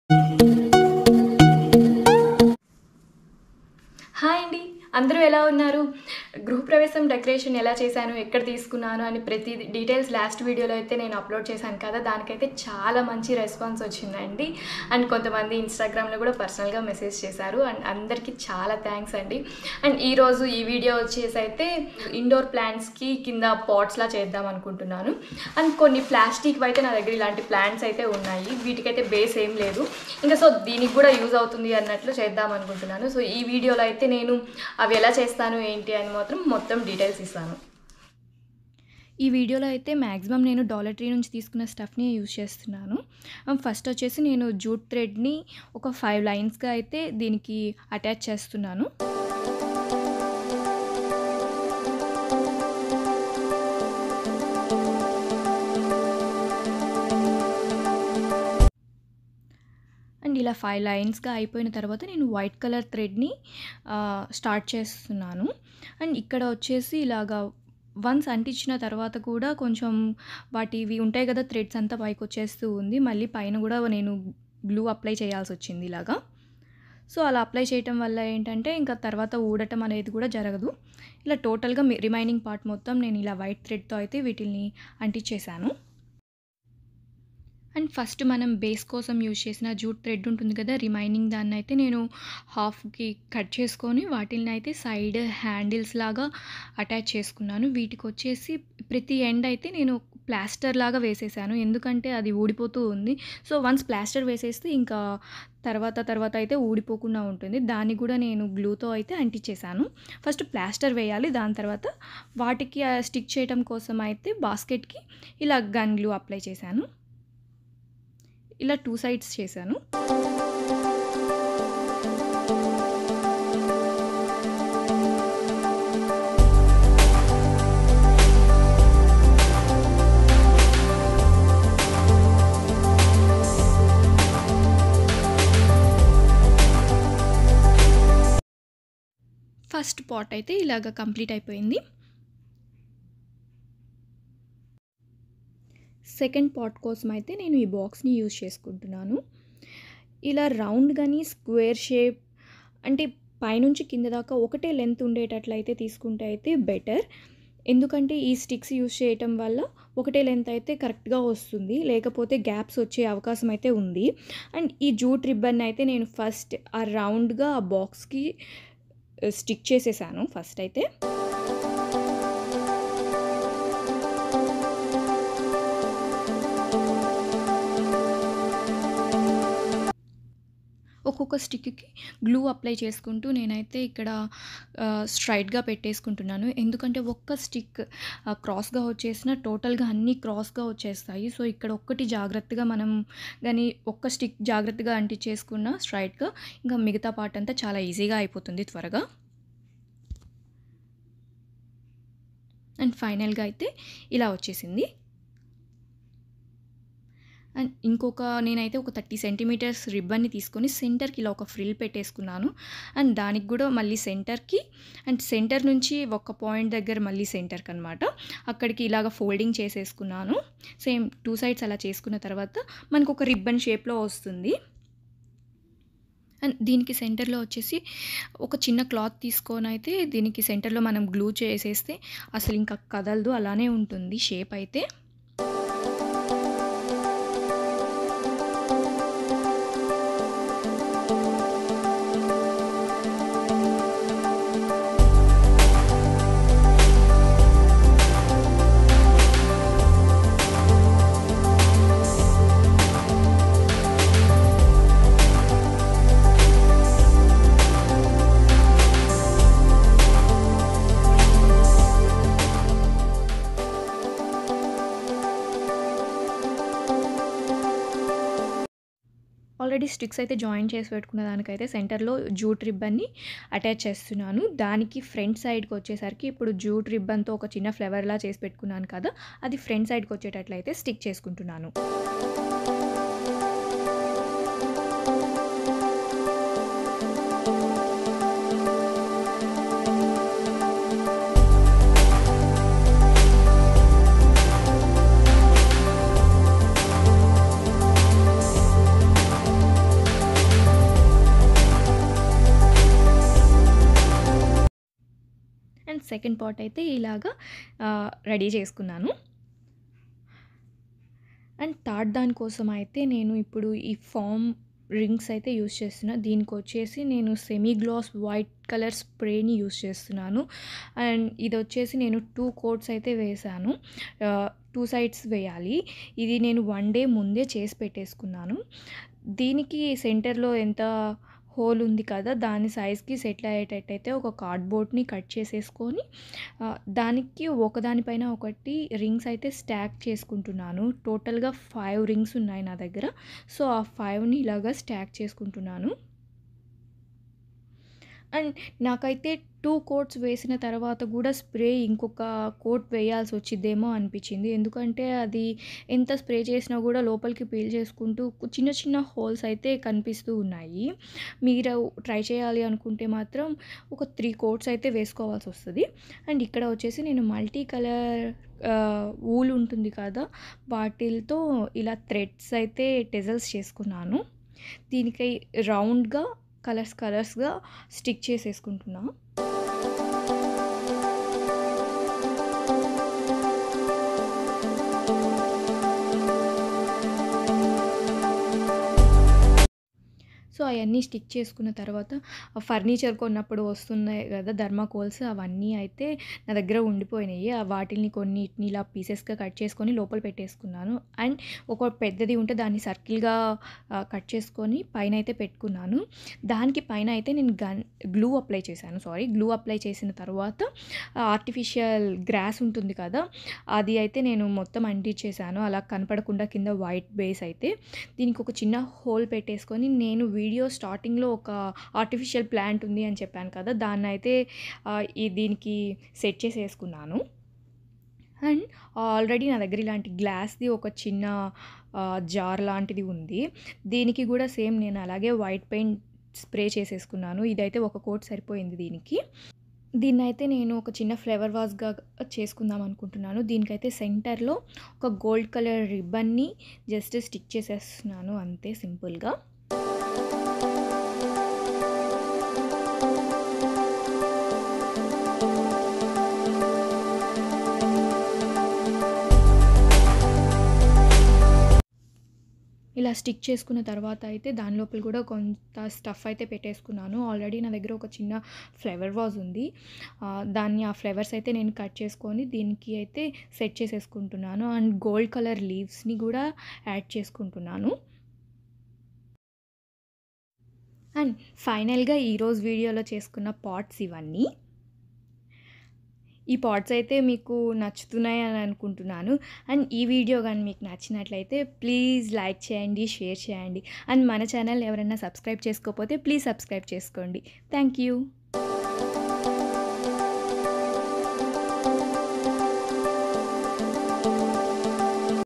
hi అండి అందరూ ఎలా ఉన్నారు గృహప్రవేశం డెకరేషన్ ఎలా చేశాను ఎక్కడ తీసుకున్నాను అని ప్రతి డీటెయిల్స్ లాస్ట్ వీడియోలో అయితే నేను అప్లోడ్ చేశాను కదా దానికైతే చాలా మంచి రెస్పాన్స్ వచ్చిందండి అండ్ కొంతమంది ఇన్స్టాగ్రామ్లో కూడా పర్సనల్గా మెసేజ్ చేశారు అండ్ అందరికీ చాలా థ్యాంక్స్ అండి అండ్ ఈరోజు ఈ వీడియో వచ్చేసి అయితే ఇండోర్ ప్లాంట్స్కి కింద పాట్స్లా చేద్దాం అనుకుంటున్నాను అండ్ కొన్ని ప్లాస్టిక్ అయితే నా దగ్గర ఇలాంటి ప్లాంట్స్ అయితే ఉన్నాయి వీటికైతే బేస్ ఏం లేదు ఇంకా సో దీనికి కూడా యూజ్ అవుతుంది అన్నట్లు చేద్దాం అనుకుంటున్నాను సో ఈ వీడియోలో అయితే నేను అవి ఎలా చేస్తాను ఏంటి అని మాత్రం మొత్తం డీటెయిల్స్ ఇస్తాను ఈ వీడియోలో అయితే మ్యాక్సిమం నేను డాలర్ ట్రీ నుంచి తీసుకున్న స్టఫ్ని యూజ్ చేస్తున్నాను ఫస్ట్ వచ్చేసి నేను జూట్ థ్రెడ్ని ఒక ఫైవ్ లైన్స్గా అయితే దీనికి అటాచ్ చేస్తున్నాను అండ్ ఇలా ఫైవ్ లైన్స్గా అయిపోయిన తర్వాత నేను వైట్ కలర్ థ్రెడ్ని స్టార్ట్ చేస్తున్నాను అండ్ ఇక్కడ వచ్చేసి ఇలాగా వన్స్ అంటించిన తర్వాత కూడా కొంచెం వాటివి ఉంటాయి కదా థ్రెడ్స్ అంతా పైకి వచ్చేస్తూ ఉంది మళ్ళీ పైన కూడా నేను గ్లూ అప్లై చేయాల్సి వచ్చింది ఇలాగా సో అలా అప్లై చేయటం వల్ల ఏంటంటే ఇంకా తర్వాత ఊడటం అనేది కూడా జరగదు ఇలా టోటల్గా రిమైనింగ్ పార్ట్ మొత్తం నేను ఇలా వైట్ థ్రెడ్తో అయితే వీటిని అంటించేశాను అండ్ ఫస్ట్ మనం బేస్ కోసం యూజ్ చేసిన జూట్ థ్రెడ్ ఉంటుంది కదా రిమైనింగ్ దాన్ని అయితే నేను హాఫ్కి కట్ చేసుకొని వాటిని అయితే సైడ్ హ్యాండిల్స్ లాగా అటాచ్ చేసుకున్నాను వీటికి వచ్చేసి ప్రతి ఎండ్ అయితే నేను ప్లాస్టర్ లాగా వేసేసాను ఎందుకంటే అది ఊడిపోతూ ఉంది సో వన్స్ ప్లాస్టర్ వేసేస్తే ఇంకా తర్వాత తర్వాత అయితే ఊడిపోకుండా ఉంటుంది దాన్ని కూడా నేను గ్లూతో అయితే అంటించేసాను ఫస్ట్ ప్లాస్టర్ వేయాలి దాని తర్వాత వాటికి స్టిక్ చేయడం కోసం అయితే బాస్కెట్కి ఇలా గన్ గ్లూ అప్లై చేశాను ఇలా టూ సైడ్స్ చేశాను ఫస్ట్ పాట్ అయితే ఇలాగ కంప్లీట్ అయిపోయింది సెకండ్ పాట్ కోసం అయితే నేను ఈ బాక్స్ని యూజ్ చేసుకుంటున్నాను ఇలా రౌండ్ కానీ స్క్వేర్ షేప్ అంటే పైనుంచి కింద దాకా ఒకటే లెంత్ ఉండేటట్లయితే తీసుకుంటే అయితే బెటర్ ఎందుకంటే ఈ స్టిక్స్ యూజ్ చేయటం వల్ల ఒకటే లెంత్ అయితే కరెక్ట్గా వస్తుంది లేకపోతే గ్యాప్స్ వచ్చే అవకాశం అయితే ఉంది అండ్ ఈ జూట్ రిబ్బన్ అయితే నేను ఫస్ట్ ఆ రౌండ్గా ఆ బాక్స్కి స్టిక్ చేసేసాను ఫస్ట్ అయితే ఒక్కొక్క స్టిక్కి గ్లూ అప్లై చేసుకుంటూ నేనైతే ఇక్కడ స్ట్రైట్గా పెట్టేసుకుంటున్నాను ఎందుకంటే ఒక్క స్టిక్ క్రాస్గా వచ్చేసిన టోటల్గా అన్నీ క్రాస్గా వచ్చేస్తాయి సో ఇక్కడ ఒక్కటి జాగ్రత్తగా మనం కానీ ఒక్క స్టిక్ జాగ్రత్తగా అంటించేసుకున్న స్ట్రైట్గా ఇంకా మిగతా పార్ట్ అంతా చాలా ఈజీగా అయిపోతుంది త్వరగా అండ్ ఫైనల్గా అయితే ఇలా వచ్చేసింది అండ్ ఇంకొక నేనైతే ఒక థర్టీ సెంటీమీటర్స్ రిబ్బన్ని తీసుకొని సెంటర్కి ఇలా ఒక ఫ్రిల్ పెట్టేసుకున్నాను అండ్ దానికి కూడా మళ్ళీ సెంటర్కి అండ్ సెంటర్ నుంచి ఒక పాయింట్ దగ్గర మళ్ళీ సెంటర్కి అనమాట అక్కడికి ఇలాగ ఫోల్డింగ్ చేసేసుకున్నాను సేమ్ టూ సైడ్స్ అలా చేసుకున్న తర్వాత మనకు ఒక రిబ్బన్ షేప్లో వస్తుంది అండ్ దీనికి సెంటర్లో వచ్చేసి ఒక చిన్న క్లాత్ తీసుకొని అయితే దీనికి సెంటర్లో మనం గ్లూ చేసేస్తే అసలు ఇంకా కదలదు అలానే ఉంటుంది షేప్ అయితే ఆల్రెడీ స్టిక్స్ అయితే జాయిన్ చేసి పెట్టుకున్న దానికైతే సెంటర్లో జూట్ రిబ్బన్ని అటాచ్ చేస్తున్నాను దానికి ఫ్రంట్ సైడ్కి వచ్చేసరికి ఇప్పుడు జూట్ రిబ్బన్తో ఒక చిన్న ఫ్లవర్లా చేసి పెట్టుకున్నాను కదా అది ఫ్రంట్ సైడ్కి వచ్చేటట్లయితే స్టిక్ చేసుకుంటున్నాను సెకండ్ పాట్ అయితే ఇలాగా రెడీ చేసుకున్నాను అండ్ థర్డ్ దానికోసం అయితే నేను ఇప్పుడు ఈ ఫామ్ రింగ్స్ అయితే యూస్ చేస్తున్నా దీనికి వచ్చేసి నేను సెమీ గ్లాస్ వైట్ కలర్ స్ప్రేని యూస్ చేస్తున్నాను అండ్ ఇది వచ్చేసి నేను టూ కోట్స్ అయితే వేసాను టూ సైడ్స్ వేయాలి ఇది నేను వన్ డే ముందే చేసి పెట్టేసుకున్నాను దీనికి సెంటర్లో ఎంత హోల్ ఉంది కదా దాని సైజ్కి సెటిల్ అయ్యేటట్టయితే ఒక కార్డ్బోర్డ్ని కట్ చేసేసుకొని దానికి ఒకదానిపైన ఒకటి రింగ్స్ అయితే స్టాక్ చేసుకుంటున్నాను టోటల్గా ఫైవ్ రింగ్స్ ఉన్నాయి నా దగ్గర సో ఆ ఫైవ్ని ఇలాగా స్టాక్ చేసుకుంటున్నాను అండ్ నాకైతే టూ కోట్స్ వేసిన తర్వాత కూడా స్ప్రే ఇంకొక కోట్ వేయాల్సి వచ్చిద్దేమో అనిపించింది ఎందుకంటే అది ఎంత స్ప్రే చేసినా కూడా లోపలికి పీల్ చేసుకుంటూ చిన్న చిన్న హోల్స్ అయితే కనిపిస్తూ ఉన్నాయి మీరు ట్రై చేయాలి అనుకుంటే మాత్రం ఒక త్రీ కోట్స్ అయితే వేసుకోవాల్సి వస్తుంది అండ్ ఇక్కడ వచ్చేసి నేను మల్టీ కలర్ ఊల్ ఉంటుంది కదా వాటితో ఇలా థ్రెడ్స్ అయితే టెజల్స్ చేసుకున్నాను దీనికై రౌండ్గా కలర్స్ కలర్స్గా స్టిక్ చేసేసుకుంటున్నా సో అవన్నీ స్టిక్ చేసుకున్న తర్వాత ఫర్నిచర్ కొన్నప్పుడు వస్తున్నాయి కదా ధర్మాకోల్స్ అవన్నీ అయితే నా దగ్గర ఉండిపోయినాయి వాటిని కొన్నిటిని ఇలా పీసెస్గా కట్ చేసుకొని లోపల పెట్టేసుకున్నాను అండ్ ఒక పెద్దది ఉంటే దాన్ని సర్కిల్గా కట్ చేసుకొని పైన అయితే పెట్టుకున్నాను దానికి పైన అయితే నేను గన్ గ్లూ అప్లై చేశాను సారీ గ్లూ అప్లై చేసిన తర్వాత ఆర్టిఫిషియల్ గ్రాస్ ఉంటుంది కదా అది అయితే నేను మొత్తం అంటించేసాను అలా కనపడకుండా కింద వైట్ బేస్ అయితే దీనికి ఒక చిన్న హోల్ పెట్టేసుకొని నేను వీడియో స్టార్టింగ్లో ఒక ఆర్టిఫిషియల్ ప్లాంట్ ఉంది అని చెప్పాను కదా దాన్ని అయితే ఈ దీనికి సెట్ చేసేసుకున్నాను అండ్ ఆల్రెడీ నా దగ్గర ఇలాంటి గ్లాస్ది ఒక చిన్న జార్ లాంటిది ఉంది దీనికి కూడా సేమ్ నేను అలాగే వైట్ పెయింట్ స్ప్రే చేసేసుకున్నాను ఇదైతే ఒక కోట్ సరిపోయింది దీనికి దీన్ని అయితే నేను ఒక చిన్న ఫ్లేవర్ వాజ్గా చేసుకుందాం అనుకుంటున్నాను దీనికైతే సెంటర్లో ఒక గోల్డ్ కలర్ రిబ్బన్ని జస్ట్ స్టిక్ చేసేస్తున్నాను అంతే సింపుల్గా ఇలా స్టిక్ చేసుకున్న తర్వాత అయితే దాని లోపల కూడా కొంత స్టఫ్ అయితే పెట్టేసుకున్నాను ఆల్రెడీ నా దగ్గర ఒక చిన్న ఫ్లేవర్ వాజ్ ఉంది దాన్ని ఆ ఫ్లేవర్స్ అయితే నేను కట్ చేసుకొని దీనికి అయితే సెట్ చేసేసుకుంటున్నాను అండ్ గోల్డ్ కలర్ లీవ్స్ని కూడా యాడ్ చేసుకుంటున్నాను అండ్ ఫైనల్గా ఈరోజు వీడియోలో చేసుకున్న పాట్స్ ఇవన్నీ ఈ పాట్స్ అయితే మీకు నచ్చుతున్నాయి అని అనుకుంటున్నాను అండ్ ఈ వీడియో కానీ మీకు నచ్చినట్లయితే ప్లీజ్ లైక్ చేయండి షేర్ చేయండి అండ్ మన ఛానల్ ఎవరైనా సబ్స్క్రైబ్ చేసుకోకపోతే ప్లీజ్ సబ్స్క్రైబ్ చేసుకోండి థ్యాంక్ యూ